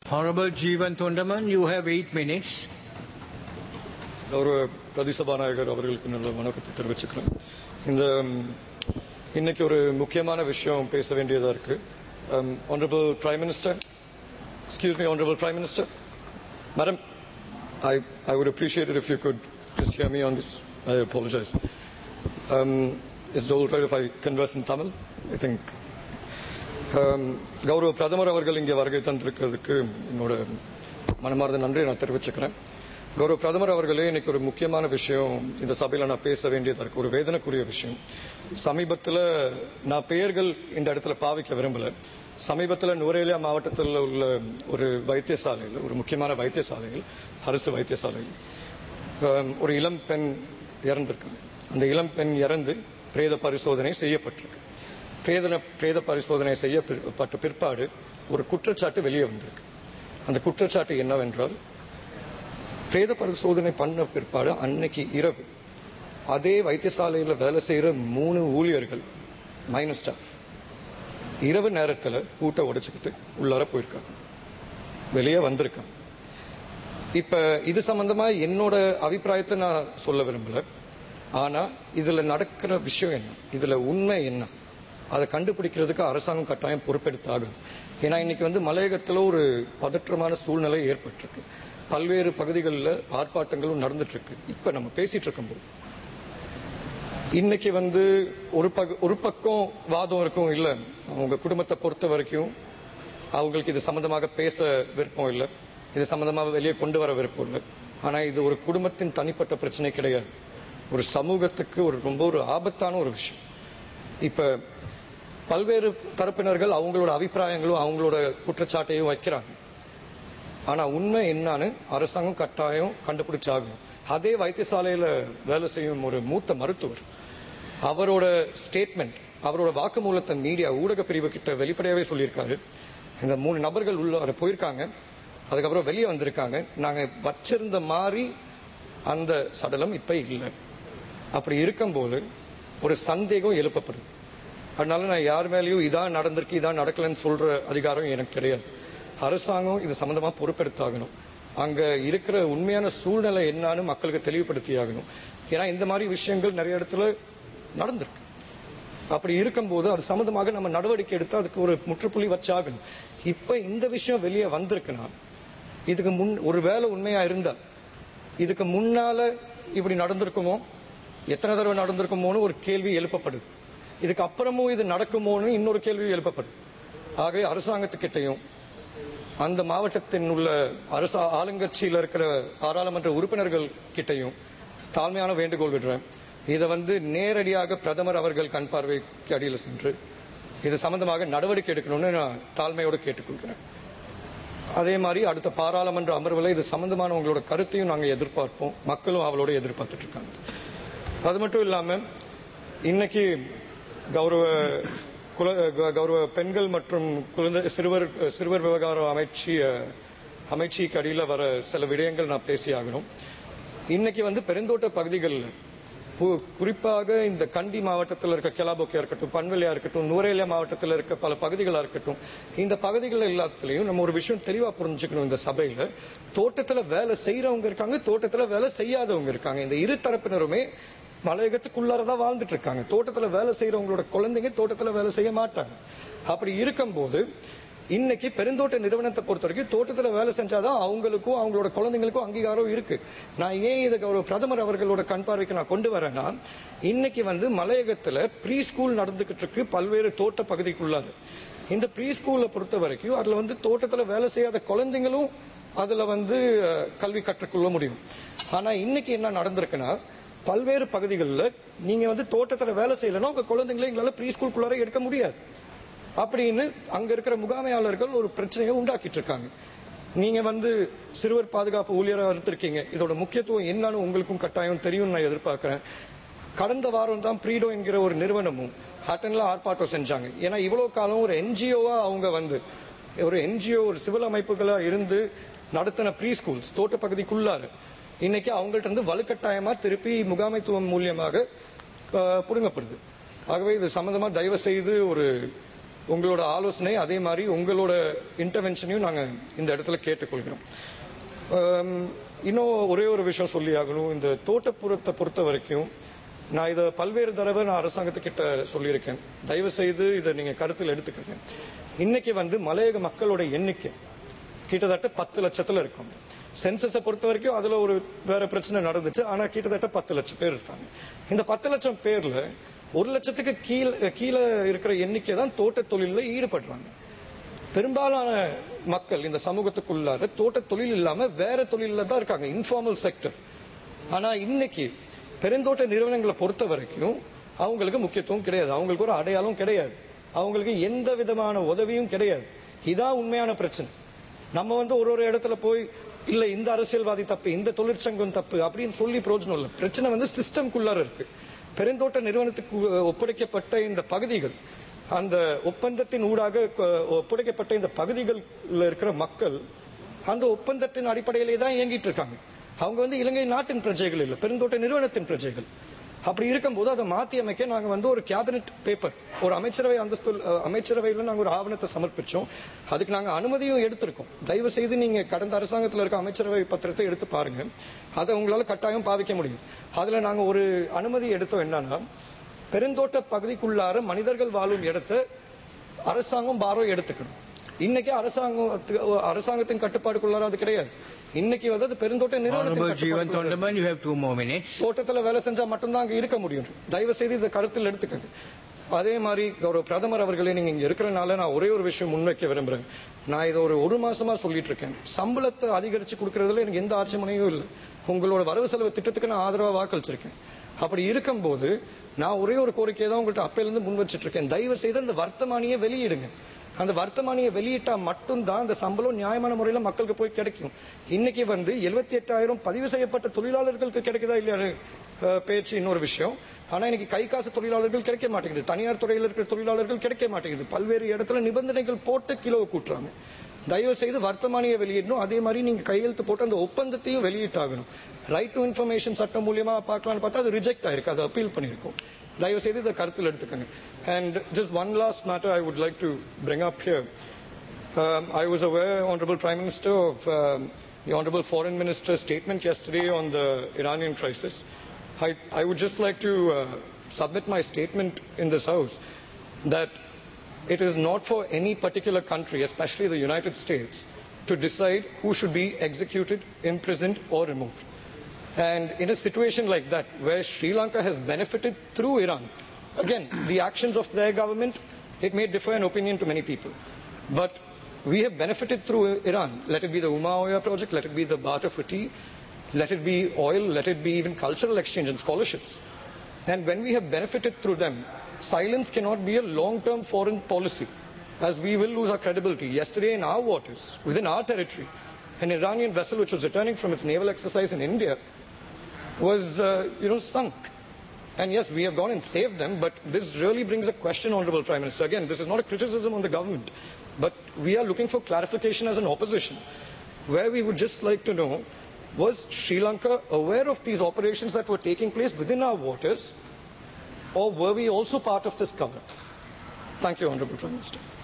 Honorable Jeevan Thundaman, you have eight minutes. கௌரவ பிரதி சபாநாயகர் அவர்களுக்கு நல்ல வணக்கத்தை தெரிவிச்சுக்கிறேன் இந்த ம், இன்னைக்கு ஒரு முக்கியமான விஷயம் பேச வேண்டியதா இருக்கு honourable prime minister excuse me honourable prime minister madam I I would appreciate it if you could just hear me on this I apologize um, is it all right if I converse in Tamil I think um, கௌரவ பிரதமர் அவர்கள் இங்கே வருகை தந்திருக்கிறதுக்கு என்னோட மனமார்ந்த நன்றி நான் தெரிவிச்சுக்கிறேன் கௌரவ பிரதமர் அவர்களே இன்னைக்கு ஒரு முக்கியமான விஷயம் இந்த சபையில் நான் பேச வேண்டியதா இருக்கு ஒரு வேதனைக்குரிய விஷயம் சமீபத்தில் நான் பெயர்கள் இந்த இடத்துல பாவிக்க விரும்பல சமீபத்தில் நுரேலியா மாவட்டத்தில் உள்ள ஒரு வைத்தியசாலையில் ஒரு முக்கியமான வைத்தியசாலையில் அரசு வைத்தியசாலையில் um, ஒரு இளம் பெண் இறந்திருக்காங்க அந்த இளம் பெண் இறந்து பிரேத பரிசோதனை செய்யப்பட்டிருக்கு பிரேதன பிரேத பரிசோதனை செய்யப்பட்ட பிற்பாடு ஒரு குற்றச்சாட்டு வெளியே வந்திருக்கு அந்த குற்றச்சாட்டு என்னவென்றால் பிரேத பரிசோதனை பண்ண பிற்பாடு அன்னைக்கு இரவு அதே வைத்தியசாலையில் வேலை செய்யற மூணு ஊழியர்கள் மைனஸ் ஸ்டாஃப் இரவு நேரத்தில் பூட்டை உடைச்சுக்கிட்டு உள்ளார போயிருக்காங்க வெளியே வந்திருக்காங்க இப்ப இது சம்பந்தமா என்னோட அபிப்பிராயத்தை நான் சொல்ல விரும்பல ஆனா இதுல நடக்கிற விஷயம் என்ன இதுல உண்மை என்ன அதை கண்டுபிடிக்கிறதுக்கு அரசாங்கம் கட்டாயம் பொறுப்பெடுத்தாகும் ஏன்னா இன்னைக்கு வந்து மலையகத்துல ஒரு பதற்றமான சூழ்நிலை ஏற்பட்டிருக்கு பல்வேறு பகுதிகளில் ஆர்ப்பாட்டங்களும் நடந்துட்டு இருக்கு இப்ப நம்ம பேசிட்டு இருக்கும்போது இன்னைக்கு வந்து ஒரு பக்க ஒரு பக்கம் வாதம் இருக்கும் இல்ல அவங்க குடும்பத்தை பொறுத்த வரைக்கும் அவங்களுக்கு இது சம்பந்தமாக பேச விருப்பம் இல்லை இது சம்பந்தமாக வெளியே கொண்டு வர விருப்பம் இல்லை ஆனா இது ஒரு குடும்பத்தின் தனிப்பட்ட பிரச்சனை கிடையாது ஒரு சமூகத்துக்கு ஒரு ரொம்ப ஒரு ஆபத்தான ஒரு விஷயம் இப்ப பல்வேறு தரப்பினர்கள் அவங்களோட அபிப்பிராயங்களும் அவங்களோட குற்றச்சாட்டையும் வைக்கிறாங்க ஆனா உண்மை என்னன்னு அரசாங்கம் கட்டாயம் கண்டுபிடிச்சாகணும் அதே வைத்தியசாலையில வேலை செய்யும் ஒரு மூத்த மருத்துவர் அவரோட ஸ்டேட்மெண்ட் அவரோட வாக்குமூலத்தை மீடியா ஊடக பிரிவு கிட்ட வெளிப்படையாவே சொல்லியிருக்காரு இந்த மூணு நபர்கள் உள்ள போயிருக்காங்க அதுக்கப்புறம் வெளியே வந்திருக்காங்க நாங்க வச்சிருந்த மாதிரி அந்த சடலம் இப்ப இல்லை அப்படி இருக்கும்போது ஒரு சந்தேகம் எழுப்பப்படுது அதனால நான் யார் மேலேயும் இதான் நடந்திருக்கு இதான் நடக்கலன்னு சொல்ற அதிகாரம் எனக்கு கிடையாது அரசாங்கம் இது சம்பந்தமா பொறுப்பெடுத்தாகணும் அங்க இருக்கிற உண்மையான சூழ்நிலை என்னன்னு மக்களுக்கு தெளிவுபடுத்தி ஆகணும் ஏன்னா இந்த மாதிரி விஷயங்கள் நிறைய இடத்துல நடந்திருக்கு அப்படி இருக்கும்போது அது சம்பந்தமாக நம்ம நடவடிக்கை எடுத்து அதுக்கு ஒரு முற்றுப்புள்ளி வச்சாகணும் இப்ப இந்த விஷயம் வெளியே வந்திருக்குன்னா இதுக்கு முன் ஒரு வேலை உண்மையா இருந்தா இதுக்கு முன்னால இப்படி நடந்திருக்குமோ எத்தனை தடவை நடந்திருக்குமோன்னு ஒரு கேள்வி எழுப்பப்படுது இதுக்கு அப்புறமும் இது நடக்குமோன்னு இன்னொரு கேள்வி எழுப்பப்படுது ஆகவே அரசாங்கத்துக்கிட்டையும் அந்த மாவட்டத்தின் உள்ள அரசு ஆளுங்கட்சியில் இருக்கிற பாராளுமன்ற உறுப்பினர்கள் கிட்டையும் தாழ்மையான வேண்டுகோள் விடுறேன் இதை வந்து நேரடியாக பிரதமர் அவர்கள் கண் பார்வைக்கு அடியில் சென்று இது சம்பந்தமாக நடவடிக்கை எடுக்கணும்னு நான் தாழ்மையோடு கேட்டுக்கொள்கிறேன் அதே மாதிரி அடுத்த பாராளுமன்ற அமர்வில் இது சம்பந்தமான உங்களோட கருத்தையும் நாங்கள் எதிர்பார்ப்போம் மக்களும் அவளோட எதிர்பார்த்துட்டு இருக்காங்க அது மட்டும் இல்லாம இன்னைக்கு கௌரவ குல க- கௌரவ பெண்கள் மற்றும் குழந்தை சிறுவர் சிறுவர் விவகார அமைச்சி அமைச்சிக்கு அடியில் வர சில விடயங்கள் நான் பேசியாகணும் இன்னைக்கு வந்து பெருந்தோட்ட பகுதிகளில் கு- குறிப்பாக இந்த கண்டி மாவட்டத்தில் இருக்க கெலாபோக்கியா இருக்கட்டும் பன்வெளியா இருக்கட்டும் நூரேலியா மாவட்டத்தில் இருக்க பல பகுதிகளா இருக்கட்டும் இந்த பகுதிகள் எல்லாத்துலயும் நம்ம ஒரு விஷயம் தெளிவா புரிஞ்சுக்கணும் இந்த சபையில தோட்டத்துல வேலை செய்யறவங்க இருக்காங்க தோட்டத்துல வேலை செய்யாதவங்க இருக்காங்க இந்த இரு தரப்பினருமே மலையகத்துக்குள்ளாரதான் வாழ்ந்துட்டு இருக்காங்க தோட்டத்துல வேலை செய்யறவங்களோட குழந்தைங்க தோட்டத்துல வேலை செய்ய மாட்டாங்க அப்படி இருக்கும்போது இன்னைக்கு பெருந்தோட்ட நிறுவனத்தை பொறுத்த வரைக்கும் தோட்டத்துல வேலை செஞ்சாதான் அவங்களுக்கும் அவங்களோட குழந்தைங்களுக்கும் அங்கீகாரம் இருக்கு நான் ஏன் இதை ஒரு பிரதமர் அவர்களோட கண் பார்வைக்கு நான் கொண்டு வரேன்னா இன்னைக்கு வந்து மலையகத்துல ப்ரீ ஸ்கூல் நடந்துகிட்டு இருக்கு பல்வேறு தோட்ட பகுதிக்குள்ளாரு இந்த ப்ரீ ஸ்கூல்ல பொறுத்த வரைக்கும் அதுல வந்து தோட்டத்துல வேலை செய்யாத குழந்தைங்களும் அதுல வந்து அஹ், கல்வி கற்றுக்கொள்ள முடியும் ஆனா இன்னைக்கு என்ன நடந்திருக்குன்னா பல்வேறு பகுதிகளில் நீங்க வந்து தோட்டத்துல வேலை செய்யலைன்னா உங்க குழந்தைங்களை எங்களால ப்ரீ ஸ்கூலுக்குள்ளார எடுக்க முடியாது அப்படின்னு அங்க இருக்கிற முகாமையாளர்கள் ஒரு பிரச்சனையை உண்டாக்கிட்டு இருக்காங்க நீங்க வந்து சிறுவர் பாதுகாப்பு ஊழியராக இருந்திருக்கீங்க இதோட முக்கியத்துவம் என்னன்னு உங்களுக்கும் கட்டாயம் தெரியும் நான் எதிர்பார்க்கிறேன் கடந்த வாரம் தான் ப்ரீடோ என்கிற ஒரு நிறுவனமும் ஹட்டன்ல ஆர்ப்பாட்டம் செஞ்சாங்க ஏன்னா இவ்வளவு காலம் ஒரு என்ஜிஓவா அவங்க வந்து ஒரு என்ஜிஓ ஒரு சிவில் அமைப்புகளா இருந்து நடத்தின ப்ரீ ஸ்கூல்ஸ் தோட்ட பகுதிக்குள்ளாரு இன்னைக்கு அவங்கள்ட்ட இருந்து வலுக்கட்டாயமா திருப்பி முகாமைத்துவம் மூலியமாக அஹ், புடுங்கப்படுது ஆகவே இது சம்பந்தமா தயவு செய்து ஒரு உங்களோட ஆலோசனை அதே மாதிரி உங்களோட இன்டர்வென்ஷனையும் நாங்கள் இந்த இடத்துல கேட்டுக்கொள்கிறோம் ஆம், இன்னும் ஒரே ஒரு விஷயம் சொல்லி ஆகணும் இந்த தோட்டப்புறத்தை பொறுத்த வரைக்கும் நான் இதை பல்வேறு தடவை நான் அரசாங்கத்துக்கிட்ட சொல்லியிருக்கேன் தயவு செய்து இதை நீங்க கருத்தில் எடுத்துக்கங்க இன்னைக்கு வந்து மலையக மக்களோட எண்ணிக்கை கிட்டத்தட்ட பத்து லட்சத்துல இருக்கும் சென்சஸை பொறுத்த வரைக்கும் அதுல ஒரு வேற பிரச்சனை நடந்துச்சு ஆனா கிட்டத்தட்ட பத்து லட்சம் பேர் இருக்காங்க இந்த பத்து லட்சம் பேர்ல ஒரு லட்சத்துக்கு கீழே கீழே இருக்கிற எண்ணிக்கை தான் தோட்ட தொழில ஈடுபடுறாங்க பெரும்பாலான மக்கள் இந்த சமூகத்துக்குள்ளார தோட்ட தொழில் இல்லாம வேற தொழில தான் இருக்காங்க இன்ஃபார்மல் செக்டர் ஆனா இன்னைக்கு பெருந்தோட்ட நிறுவனங்களை பொறுத்த வரைக்கும் அவங்களுக்கு முக்கியத்துவம் கிடையாது அவங்களுக்கு ஒரு அடையாளம் கிடையாது அவங்களுக்கு எந்த விதமான உதவியும் கிடையாது இதான் உண்மையான பிரச்சனை நம்ம வந்து ஒரு ஒரு இடத்துல போய் இல்ல இந்த அரசியல்வாதி தப்பு இந்த தொழிற்சங்கம் தப்பு அப்படின்னு சொல்லி பிரயோஜனம் இல்லை பிரச்சனை வந்து சிஸ்டம்குள்ளார இருக்கு பெருந்தோட்ட நிறுவனத்துக்கு ஒப்படைக்கப்பட்ட இந்த பகுதிகள் அந்த ஒப்பந்தத்தின் ஊடாக கொ- ஒப்படைக்கப்பட்ட இந்த பகுதிகளில் இருக்கிற மக்கள் அந்த ஒப்பந்தத்தின் அடிப்படையிலே தான் இயங்கிட்டு இருக்காங்க அவங்க வந்து இலங்கை நாட்டின் பிரஜைகள் இல்லை பெருந்தோட்ட நிறுவனத்தின் பிரஜைகள் அப்படி இருக்கும்போது அதை மாத்தி அமைக்க நாங்க வந்து ஒரு கேபினெட் பேப்பர் ஒரு அமைச்சரவை அந்தஸ்து அமைச்சரவையில நாங்க ஒரு ஆவணத்தை சமர்ப்பிச்சோம் அதுக்கு நாங்க அனுமதியும் எடுத்திருக்கோம் தயவு செய்து நீங்க கடந்த அரசாங்கத்தில் இருக்க அமைச்சரவை பத்திரத்தை எடுத்து பாருங்க அதை உங்களால கட்டாயம் பாவிக்க முடியும் அதுல நாங்க ஒரு அனுமதி எடுத்தோம் என்னன்னா பெருந்தோட்ட பகுதிக்குள்ளார மனிதர்கள் வாழும் இடத்தை அரசாங்கம் பாரோ எடுத்துக்கணும் இன்னைக்கு அரசாங்கம் அரசாங்கத்தின் கட்டுப்பாடுக்குள்ளார அது கிடையாது இன்னைக்கு வந்து அது பெருந்தோட்ட நிறுவனத்தின் Honorable Jeevan கட்டுப்பாடுக்குள்ளார Thondaman, you have two more minutes. தோட்டத்துல வேலை செஞ்சா மட்டும்தான் அங்க இருக்க முடியும் தயவு செய்து இதை கருத்தில் எடுத்துக்கங்க அதே மாதிரி கௌரவ பிரதமர் அவர்களே நீங்க இங்க இருக்கிறனால நான் ஒரே ஒரு விஷயம் முன்வைக்க விரும்புறேன் நான் இதை ஒரு ஒரு மாசமா சொல்லிட்டு இருக்கேன் சம்பளத்தை அதிகரிச்சு கொடுக்கறதுல எனக்கு எந்த ஆட்சேபனையும் இல்லை உங்களோட வரவு செலவு திட்டத்துக்கு நான் ஆதரவா வாக்களிச்சிருக்கேன் அப்படி இருக்கும்போது நான் ஒரே ஒரு கோரிக்கையை தான் உங்கள்கிட்ட அப்பையிலிருந்து முன் வச்சிட்டு இருக்கேன் தயவு செய்து அந்த வர்த்தமானியை வெளியிடுங்க அந்த வர்த்தமானியை வெளியிட்டா மட்டும்தான் அந்த சம்பளம் நியாயமான முறையில் மக்களுக்கு போய் கிடைக்கும் இன்னைக்கு வந்து எழுபத்தி எட்டாயிரம் பதிவு செய்யப்பட்ட தொழிலாளர்களுக்கு கிடைக்குதா இல்லையா அஹ், பேச்சு இன்னொரு விஷயம் ஆனா இன்னைக்கு கை காசு தொழிலாளர்கள் கிடைக்க மாட்டேங்குது தனியார் துறையில் இருக்கிற தொழிலாளர்கள் கிடைக்க மாட்டேங்குது பல்வேறு இடத்துல நிபந்தனைகள் போட்டு கிலோ கூட்டுறாங்க தயவு செய்து வர்த்தமானியை வெளியிடணும் அதே மாதிரி நீங்க கையெழுத்து போட்டு அந்த ஒப்பந்தத்தையும் வெளியிட்டாகணும் ரைட் டு இன்ஃபர்மேஷன் சட்டம் மூலியமா பார்க்கலாம்னு பார்த்தா அது ரிஜெக்ட் ஆயிருக்கு அது அப்பீல் பண்ணியிருக்கோம் தயவு செய்து இதை கருத்தில் எடுத்துக்கங்க and just one last matter I would like to bring up here Um, I was aware, Honorable Prime Minister, of um, the Honorable Foreign Minister's statement yesterday on the Iranian crisis. I, I would just like to uh, submit my statement in this House that it is not for any particular country, especially the United States, to decide who should be executed, imprisoned, or removed. And in a situation like that, where Sri Lanka has benefited through Iran, again, the actions of their government, it may differ in opinion to many people. But we have benefited through Iran. Let it be the Uma Oya project, let it be the barter for tea, let it be oil, let it be even cultural exchange and scholarships. And when we have benefited through them, silence cannot be a long-term foreign policy, as we will lose our credibility. Yesterday in our waters, within our territory, an Iranian vessel which was returning from its naval exercise in India was, uh, you know, sunk. And yes, we have gone and saved them, but this really brings a question, Honorable Prime Minister. Again, this is not a criticism on the government, but we are looking for clarification as an opposition, where we would just like to know, was Sri Lanka aware of these operations that were taking place within our waters, or were we also part of this cover? Thank you, Honorable Prime Minister.